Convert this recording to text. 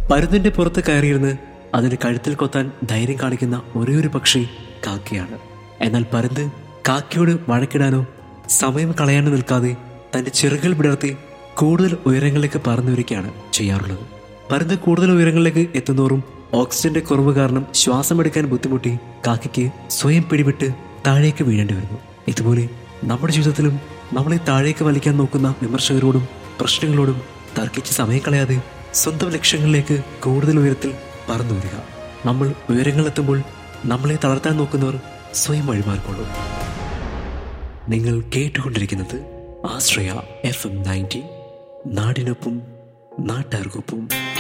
പരുന്തിന്റെ പുറത്ത് കയറിയിരുന്ന് അതിന് കഴുത്തിൽ കൊത്താൻ ധൈര്യം കാണിക്കുന്ന ഒരേ ഒരു പക്ഷി കാക്കയാണ് എന്നാൽ പരുന്ത് കാക്കയോട് വഴക്കിടാനോ സമയം കളയാനോ നിൽക്കാതെ തന്റെ ചിറകുകൾ വിടർത്തി കൂടുതൽ ഉയരങ്ങളിലേക്ക് പറന്നുവരികയാണ് ചെയ്യാറുള്ളത് പരുന്ത് കൂടുതൽ ഉയരങ്ങളിലേക്ക് എത്തുന്നോറും ഓക്സിജന്റെ കുറവ് കാരണം ശ്വാസമെടുക്കാൻ ബുദ്ധിമുട്ടി കാക്കയ്ക്ക് സ്വയം പിടിവിട്ട് താഴേക്ക് വീഴേണ്ടി വരുന്നു ഇതുപോലെ നമ്മുടെ ജീവിതത്തിലും നമ്മളെ താഴേക്ക് വലിക്കാൻ നോക്കുന്ന വിമർശകരോടും പ്രശ്നങ്ങളോടും തർക്കിച്ച് സമയം കളയാതെ സ്വന്തം ലക്ഷ്യങ്ങളിലേക്ക് കൂടുതൽ ഉയരത്തിൽ പറന്നു വരിക നമ്മൾ ഉയരങ്ങളിലെത്തുമ്പോൾ നമ്മളെ തളർത്താൻ നോക്കുന്നവർ സ്വയം വഴിമാറിക്കൊള്ളും നിങ്ങൾ കേട്ടുകൊണ്ടിരിക്കുന്നത് ആശ്രയ എഫ് എം നയൻറ്റി നാടിനൊപ്പം നാട്ടാർക്കൊപ്പം